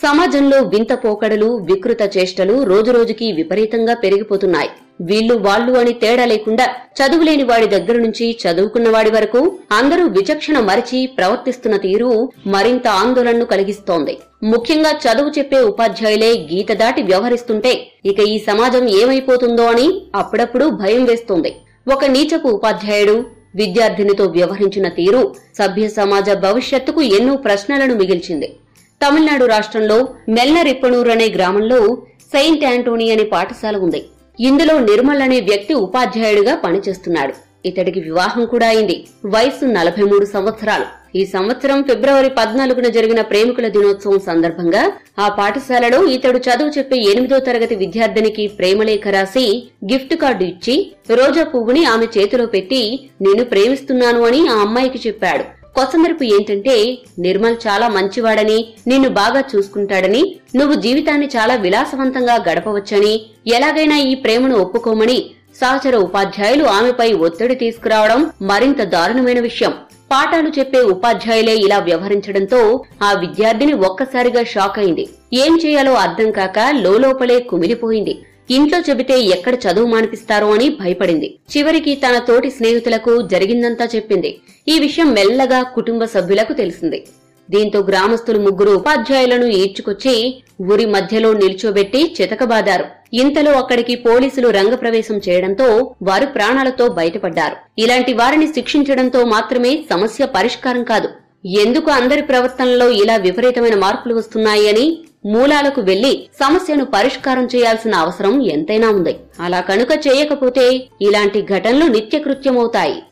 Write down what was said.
సమాజంలో వింత పోకడలు వికృత చేష్టలు రోజురోజుకి విపరీతంగా పెరిగిపోతున్నాయి వీళ్ళు వాళ్ళు అని తేడా లేకుండా చదువులేని వాడి దగ్గర నుంచి చదువుకున్న వాడి వరకు అందరూ విచక్షణ మరిచి ప్రవర్తిస్తున్న తీరు మరింత ఆందోళనను కలిగిస్తోంది ముఖ్యంగా చదువు చెప్పే ఉపాధ్యాయులే గీత దాటి వ్యవహరిస్తుంటే ఇక ఈ సమాజం ఏమైపోతుందో అని అప్పుడప్పుడు భయం వేస్తోంది ఒక నీచపు ఉపాధ్యాయుడు విద్యార్థినితో వ్యవహరించిన తీరు సభ్య సమాజ భవిష్యత్తుకు ఎన్నో ప్రశ్నలను మిగిల్చింది తమిళనాడు రాష్ట్రంలో మెల్లరిప్పనూరు అనే గ్రామంలో సెయింట్ యాంటోనీ అనే పాఠశాల ఉంది ఇందులో నిర్మల్ అనే వ్యక్తి ఉపాధ్యాయుడిగా పనిచేస్తున్నాడు ఇతడికి వివాహం కూడా అయింది వయసు నలభై మూడు సంవత్సరాలు ఈ సంవత్సరం ఫిబ్రవరి పద్నాలుగున జరిగిన ప్రేమికుల దినోత్సవం సందర్భంగా ఆ పాఠశాలలో ఇతడు చదువు చెప్పే ఎనిమిదో తరగతి విద్యార్థినికి ప్రేమలేఖ రాసి గిఫ్ట్ కార్డు ఇచ్చి రోజా పువ్వుని ఆమె చేతిలో పెట్టి నేను ప్రేమిస్తున్నాను అని ఆ అమ్మాయికి చెప్పాడు కొసమెరుపు ఏంటంటే నిర్మల్ చాలా మంచివాడని నిన్ను బాగా చూసుకుంటాడని నువ్వు జీవితాన్ని చాలా విలాసవంతంగా గడపవచ్చని ఎలాగైనా ఈ ప్రేమను ఒప్పుకోమని సహచర ఉపాధ్యాయులు ఆమెపై ఒత్తిడి తీసుకురావడం మరింత దారుణమైన విషయం పాఠాలు చెప్పే ఉపాధ్యాయులే ఇలా వ్యవహరించడంతో ఆ విద్యార్థిని ఒక్కసారిగా షాక్ అయింది ఏం చేయాలో అర్థం కాక లోలోపలే కుమిలిపోయింది ఇంట్లో చెబితే ఎక్కడ చదువు మానిపిస్తారో అని భయపడింది చివరికి తన తోటి స్నేహితులకు జరిగిందంతా చెప్పింది ఈ విషయం మెల్లగా కుటుంబ సభ్యులకు తెలిసింది దీంతో గ్రామస్తులు ముగ్గురు ఉపాధ్యాయులను ఈడ్చుకొచ్చి ఊరి మధ్యలో నిల్చోబెట్టి చితకబాదారు ఇంతలో అక్కడికి పోలీసులు రంగప్రవేశం చేయడంతో వారు ప్రాణాలతో బయటపడ్డారు ఇలాంటి వారిని శిక్షించడంతో మాత్రమే సమస్య పరిష్కారం కాదు ఎందుకు అందరి ప్రవర్తనలో ఇలా విపరీతమైన మార్పులు వస్తున్నాయి అని మూలాలకు వెళ్లి సమస్యను పరిష్కారం చేయాల్సిన అవసరం ఎంతైనా ఉంది అలా కనుక చేయకపోతే ఇలాంటి ఘటనలు నిత్యకృత్యమవుతాయి